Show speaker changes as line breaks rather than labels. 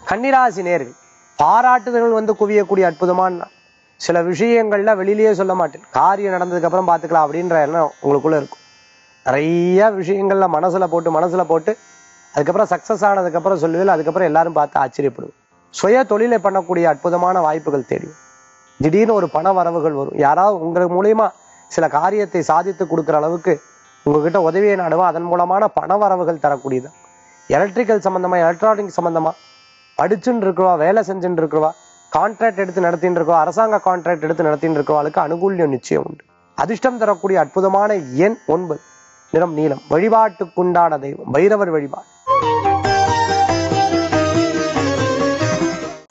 கன்னிராசி நேர்கள் பாராட்டுதல்கள் வந்து குவியக்கூடிய அற்புதமான நாள். சில விஷயங்கள்ல வெளியிலேயே சொல்ல மாட்டேன் காரியம் நடந்ததுக்கு அப்புறம் பார்த்துக்கலாம் அப்படின்ற எண்ணம் உங்களுக்குள்ள இருக்கும் நிறைய விஷயங்கள்ல மனசுல போட்டு மனசுல போட்டு அதுக்கப்புறம் சக்சஸ் ஆனதுக்கு அப்புறம் சொல்லுவேன் அதுக்கப்புறம் எல்லாரும் பார்த்து ஆச்சரியப்படுவோம் சுய தொழிலை பண்ணக்கூடிய அற்புதமான வாய்ப்புகள் தெரியும் திடீர்னு ஒரு பண வரவுகள் வரும் யாராவது உங்கள் மூலியமா சில காரியத்தை சாதித்து கொடுக்குற அளவுக்கு உங்ககிட்ட உதவியை நாடுவா அதன் மூலமான பண வரவுகள் தரக்கூடியது எலக்ட்ரிக்கல் சம்பந்தமா எலக்ட்ரானிக் சம்பந்தமா படிச்சுன்னு இருக்கிறவா வேலை செஞ்சுட்டு இருக்கிறவா கான்ட்ராக்ட் எடுத்து நடத்தின்னு இருக்கவா அரசாங்க கான்ட்ராக்ட் எடுத்து நடத்தின்னு இருக்கவாளுக்கு அனுகூல்யம் நிச்சயம் உண்டு அதிர்ஷ்டம் தரக்கூடிய அற்புதமான எண் ஒன்பது நிறம் நீலம் வழிபாட்டுக்குண்டான தெய்வம் பைரவர் வழிபாடு